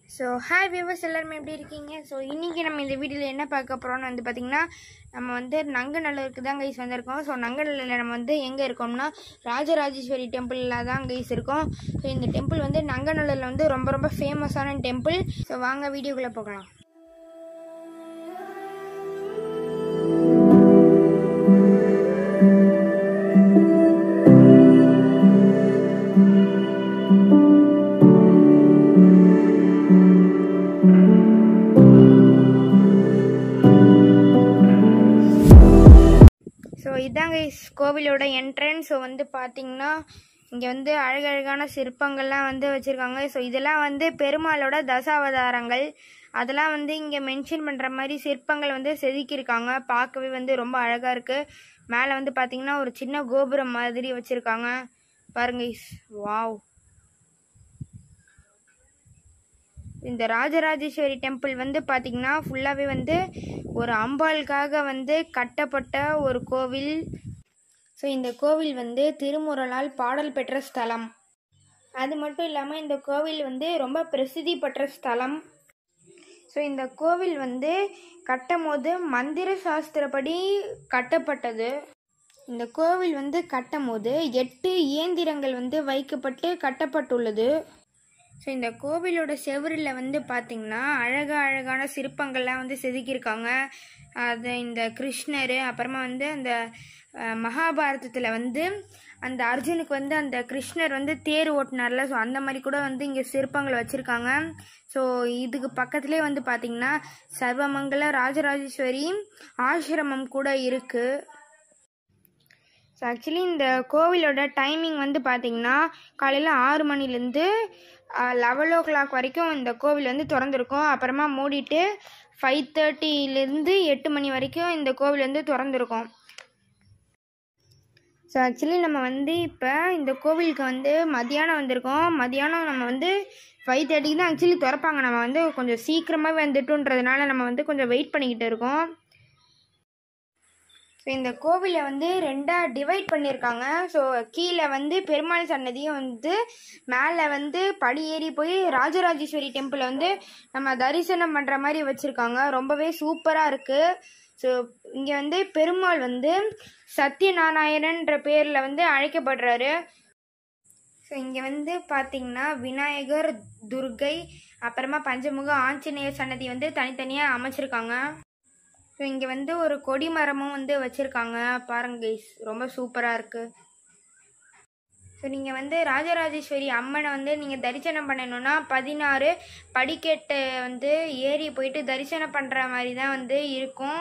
so hi viewers எல்லாருமே எப்படி இருக்கீங்க ஸோ இன்றைக்கி நம்ம இந்த வீடியோவில் என்ன பார்க்க போகிறோம்னு வந்து பார்த்திங்கன்னா நம்ம வந்து நங்கநல்லூருக்கு தான் கைஸ் வந்திருக்கோம் ஸோ நங்கநல்லூரில் நம்ம வந்து எங்கே இருக்கோம்னா ராஜராஜேஸ்வரி டெம்பிளில் தான் கைஸ் இருக்கோம் ஸோ இந்த டெம்பிள் வந்து நங்கநல்லூரில் வந்து ரொம்ப ரொம்ப ஃபேமஸான டெம்பிள் ஸோ வாங்க வீடியோக்குள்ளே போகலாம் ஸோ இதாங்க இஸ் கோவிலோட என்ட்ரன்ஸ் ஸோ வந்து பார்த்தீங்கன்னா இங்கே வந்து அழகழகான சிற்பங்கள்லாம் வந்து வச்சுருக்காங்க ஸோ இதெல்லாம் வந்து பெருமாளோட தசாவதாரங்கள் அதெல்லாம் வந்து இங்கே மென்ஷன் பண்ணுற மாதிரி சிற்பங்கள் வந்து செதுக்கியிருக்காங்க பார்க்கவே வந்து ரொம்ப அழகாக இருக்குது மேலே வந்து பார்த்தீங்கன்னா ஒரு சின்ன கோபுரம் மாதிரி வச்சுருக்காங்க பாருங்க இஸ் வாவ் இந்த ராஜராஜேஸ்வரி டெம்பிள் வந்து பார்த்திங்கன்னா ஃபுல்லாகவே வந்து ஒரு அம்பாளுக்காக வந்து கட்டப்பட்ட ஒரு கோவில் ஸோ இந்த கோவில் வந்து திருமுறலால் பாடல் பெற்ற ஸ்தலம் அது மட்டும் இல்லாமல் இந்த கோவில் வந்து ரொம்ப பிரசித்தி பெற்ற ஸ்தலம் ஸோ இந்த கோவில் வந்து கட்டும் போது மந்திர சாஸ்திரப்படி கட்டப்பட்டது இந்த கோவில் வந்து கட்டும் போது எட்டு இயந்திரங்கள் வந்து வைக்கப்பட்டு கட்டப்பட்டுள்ளது ஸோ இந்த கோவிலோட செவரில் வந்து பார்த்திங்கன்னா அழக அழகான சிற்பங்கள்லாம் வந்து செதுக்கியிருக்காங்க அது இந்த கிருஷ்ணர் அப்புறமா வந்து அந்த மகாபாரதத்தில் வந்து அந்த அர்ஜுனுக்கு வந்து அந்த கிருஷ்ணர் வந்து தேர் ஓட்டினார்ல ஸோ அந்த மாதிரி கூட வந்து இங்கே சிற்பங்கள் வச்சுருக்காங்க ஸோ இதுக்கு பக்கத்துலேயே வந்து பார்த்திங்கன்னா சர்வமங்கல ராஜராஜேஸ்வரி ஆசிரமம் கூட இருக்குது ஸோ ஆக்சுவலி இந்த கோவிலோட டைமிங் வந்து பார்த்திங்கன்னா காலையில் ஆறு மணிலேருந்து லெவல் ஓ கிளாக் வரைக்கும் இந்த கோவில் வந்து திறந்துருக்கும் அப்புறமா மூடிட்டு ஃபைவ் தேர்ட்டிலேருந்து எட்டு மணி வரைக்கும் இந்த கோவில் வந்து திறந்துருக்கும் ஸோ ஆக்சுவலி நம்ம வந்து இப்போ இந்த கோவிலுக்கு வந்து மதியானம் வந்திருக்கோம் மதியானம் நம்ம வந்து ஃபைவ் தேர்ட்டிக்கு தான் ஆக்சுவலி திறப்பாங்க நம்ம வந்து கொஞ்சம் சீக்கிரமாக வந்துட்டுன்றதுனால நம்ம வந்து கொஞ்சம் வெயிட் பண்ணிக்கிட்டு இருக்கோம் ஸோ இந்த கோவிலை வந்து ரெண்டாக டிவைட் பண்ணியிருக்காங்க ஸோ கீழே வந்து பெருமாள் சன்னதியும் வந்து மேலே வந்து படி ஏறி போய் ராஜராஜேஸ்வரி டெம்பிளை வந்து நம்ம தரிசனம் பண்ணுற மாதிரி வச்சுருக்காங்க ரொம்பவே சூப்பராக இருக்குது ஸோ இங்கே வந்து பெருமாள் வந்து சத்யநாராயணன்ற பேரில் வந்து அழைக்கப்படுறாரு ஸோ இங்கே வந்து பார்த்தீங்கன்னா விநாயகர் துர்கை அப்புறமா பஞ்சமுக ஆஞ்சநேயர் சன்னதி வந்து தனித்தனியாக அமைச்சிருக்காங்க ஸோ இங்கே வந்து ஒரு கொடி மரமும் வந்து வச்சுருக்காங்க பாருங்க கைஸ் ரொம்ப சூப்பராக இருக்குது ஸோ நீங்கள் வந்து ராஜராஜேஸ்வரி அம்மனை வந்து நீங்கள் தரிசனம் பண்ணணுன்னா பதினாறு படிக்கட்டு வந்து ஏறி போயிட்டு தரிசனம் பண்ணுற மாதிரி தான் வந்து இருக்கும்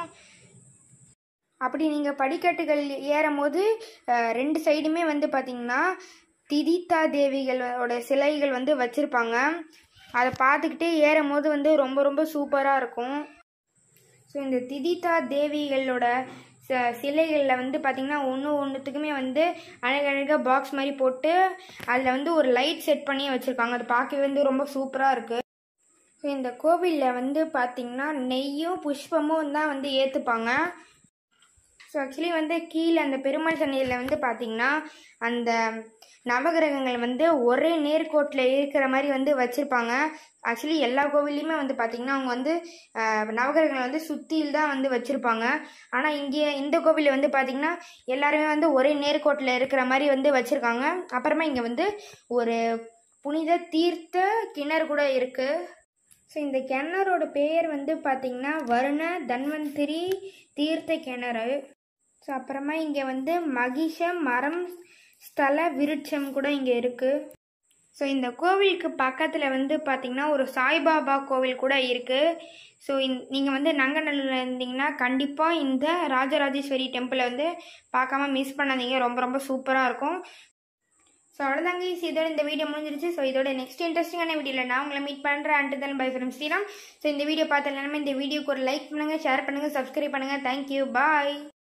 அப்படி நீங்கள் படிக்கட்டுகள் ஏறும் போது ரெண்டு சைடுமே வந்து பார்த்திங்கன்னா திதித்தா தேவிகளோட சிலைகள் வந்து வச்சுருப்பாங்க அதை பார்த்துக்கிட்டே ஏறும் போது வந்து ரொம்ப ரொம்ப சூப்பராக இருக்கும் ஸோ இந்த திதிதா தேவிகளோட ச சிலைகளில் வந்து பார்த்திங்கன்னா ஒன்று ஒன்றுத்துக்குமே வந்து அழகழகாக பாக்ஸ் மாதிரி போட்டு அதில் வந்து ஒரு லைட் செட் பண்ணி வச்சுருக்காங்க அது பார்க்கவே வந்து ரொம்ப சூப்பராக இருக்குது ஸோ இந்த கோவிலில் வந்து பார்த்திங்கன்னா நெய்யும் புஷ்பமும் தான் வந்து ஏற்றுப்பாங்க ஸோ ஆக்சுவலி வந்து கீழே அந்த பெருமாள் சன்னதியில் வந்து பார்த்திங்கன்னா அந்த நவகிரகங்கள் வந்து ஒரே நேர்கோட்டில் இருக்கிற மாதிரி வந்து வச்சுருப்பாங்க ஆக்சுவலி எல்லா கோவில்லையுமே வந்து பார்த்திங்கன்னா அவங்க வந்து நவகிரகங்களை வந்து சுற்றியில் தான் வந்து வச்சுருப்பாங்க ஆனால் இங்கே இந்த கோவிலில் வந்து பார்த்திங்கன்னா எல்லாருமே வந்து ஒரே நேர்கோட்டில் இருக்கிற மாதிரி வந்து வச்சுருக்காங்க அப்புறமா இங்கே வந்து ஒரு புனித தீர்த்த கிணறு கூட இருக்குது ஸோ இந்த கிணறோட பெயர் வந்து பார்த்திங்கன்னா வருண தன்வந்திரி தீர்த்த கிணறு ஸோ அப்புறமா இங்கே வந்து மகிஷ மரம் ஸ்தல விருட்சம் கூட இங்கே இருக்குது ஸோ இந்த கோவிலுக்கு பக்கத்தில் வந்து பார்த்திங்கன்னா ஒரு சாய்பாபா கோவில் கூட இருக்குது ஸோ இந் நீங்கள் வந்து நங்கநல்லூரில் இருந்தீங்கன்னா கண்டிப்பாக இந்த ராஜராஜேஸ்வரி டெம்பிளை வந்து பார்க்காம மிஸ் பண்ணாதீங்க ரொம்ப ரொம்ப சூப்பராக இருக்கும் ஸோ அவ்வளோதாங்க இதோட இந்த வீடியோ முடிஞ்சிருச்சு ஸோ இதோட நெக்ஸ்ட் இன்ட்ரெஸ்டிங்கான வீடியோவில் நான் உங்களை மீட் பண்ணுறேன் and then bye from Sriram so இந்த வீடியோ பார்த்த எல்லாமே இந்த வீடியோக்கு ஒரு லைக் பண்ணுங்கள் ஷேர் பண்ணுங்கள் சப்ஸ்கிரைப் பண்ணுங்கள் தேங்க்யூ பாய்